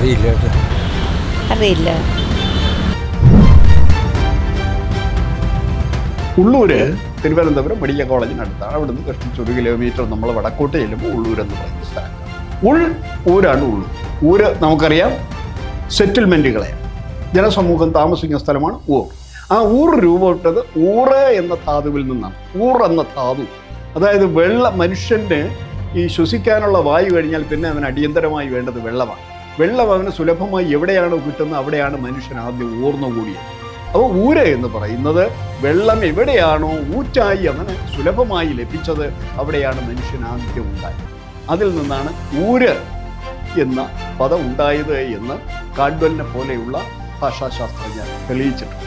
അറിയില്ല കേട്ടോ അറിയില്ല ഉള്ളൂര് തിരുവനന്തപുരം മെഡിക്കൽ കോളേജിനടുത്താണ് അവിടുന്ന് കഷ്ടിച്ച് ഒരു കിലോമീറ്റർ നമ്മൾ വടക്കോട്ട് ചെല്ലുമ്പോൾ ഉള്ളൂർ എന്ന് പറയുന്ന സ്ഥലം ഉൾ ഊരാണ് ഉള്ളൂർ ഊര് നമുക്കറിയാം സെറ്റിൽമെൻറ്റുകളെ ജനസമൂഹം താമസിക്കുന്ന സ്ഥലമാണ് ഊർ ആ ഊർ രൂപപ്പെട്ടത് ഊറ് എന്ന ധാതുവിൽ നിന്നാണ് ഊർ എന്ന ധാതു അതായത് വെള്ള മനുഷ്യന് ഈ ശ്വസിക്കാനുള്ള വായു കഴിഞ്ഞാൽ പിന്നെ അവന് അടിയന്തരമായി വേണ്ടത് വെള്ളമാണ് വെള്ളം അവന് സുലഭമായി എവിടെയാണോ കിട്ടുന്നത് അവിടെയാണ് മനുഷ്യൻ ആദ്യം ഊർന്നുകൂടിയത് അപ്പോൾ ഊര് എന്ന് പറയുന്നത് വെള്ളം എവിടെയാണോ ഊറ്റായി അവന് സുലഭമായി ലഭിച്ചത് അവിടെയാണ് മനുഷ്യൻ ആദ്യം ഉണ്ടായത് അതിൽ നിന്നാണ് ഊര് എന്ന പദം ഉണ്ടായത് എന്ന് കാഡ്വലിനെ പോലെയുള്ള ഭാഷാശാസ്ത്രജ്ഞർ തെളിയിച്ചിട്ടുണ്ട്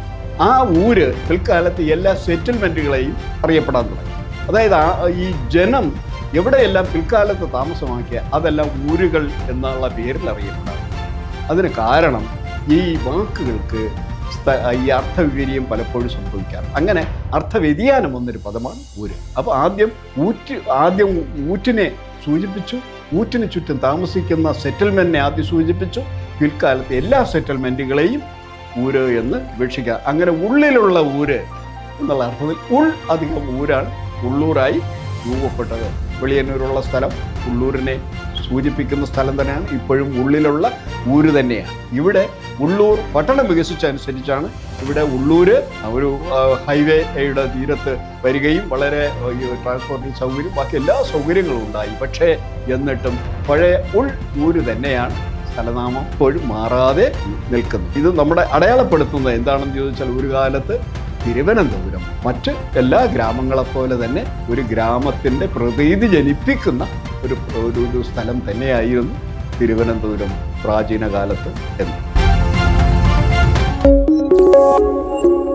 ആ ഊര് പിൽക്കാലത്ത് എല്ലാ സെറ്റിൽമെൻറ്റുകളെയും അറിയപ്പെടാൻ തുടങ്ങി അതായത് ആ ഈ ജനം എവിടെയെല്ലാം പിൽക്കാലത്ത് താമസമാക്കിയ അതെല്ലാം ഊരുകൾ എന്നുള്ള പേരിൽ അറിയപ്പെടാറ് അതിന് കാരണം ഈ വാക്കുകൾക്ക് സ്ഥ- ഈ അർത്ഥവിപര്യം പലപ്പോഴും സംഭവിക്കാറ് അങ്ങനെ അർത്ഥവ്യതിയാനം വന്നൊരു പദമാണ് ഊര് അപ്പോൾ ആദ്യം ഊറ്റ് ആദ്യം ഊറ്റിനെ സൂചിപ്പിച്ചു ഊറ്റിന് ചുറ്റും താമസിക്കുന്ന സെറ്റിൽമെൻറ്റിനെ ആദ്യം സൂചിപ്പിച്ചു പിൽക്കാലത്ത് എല്ലാ സെറ്റിൽമെൻറ്റുകളെയും ഊര് എന്ന് വീക്ഷിക്കുക അങ്ങനെ ഉള്ളിലുള്ള ഊര് എന്നുള്ള അർത്ഥത്തിൽ ഉൾ അധികം ഊരാണ് ഉള്ളൂരായി രൂപപ്പെട്ടത് വെളിയന്നൂരുള്ള സ്ഥലം ഉള്ളൂരിനെ സൂചിപ്പിക്കുന്ന സ്ഥലം തന്നെയാണ് ഇപ്പോഴും ഉള്ളിലുള്ള ഊര് തന്നെയാണ് ഇവിടെ ഉള്ളൂർ പട്ടണം വികസിച്ചനുസരിച്ചാണ് ഇവിടെ ഉള്ളൂര് ഒരു ആ, ഹൈവേയുടെ തീരത്ത് വരികയും വളരെ ആ, ഈ ട്രാൻസ്പോർട്ടിംഗ് സൗകര്യം ബാക്കി എല്ലാ സൗകര്യങ്ങളും ഉണ്ടായി പക്ഷേ എന്നിട്ടും പഴയ ഉൾ ഊര് തന്നെയാണ് സ്ഥലനാമം ഇപ്പോഴും മാറാതെ നിൽക്കുന്നു ഇത് നമ്മുടെ അടയാളപ്പെടുത്തുന്നത് എന്താണെന്ന് ചോദിച്ചാൽ ഒരു കാലത്ത് തിരുവനന്തപുരം മറ്റ് എല്ലാ ഗ്രാമങ്ങളെപ്പോലെ തന്നെ ഒരു ഗ്രാമത്തിൻ്റെ പ്രതീതി ജനിപ്പിക്കുന്ന ഒരു ഒരു ഒരു സ്ഥലം തന്നെയായിരുന്നു തിരുവനന്തപുരം പ്രാചീന കാലത്ത് എന്ന്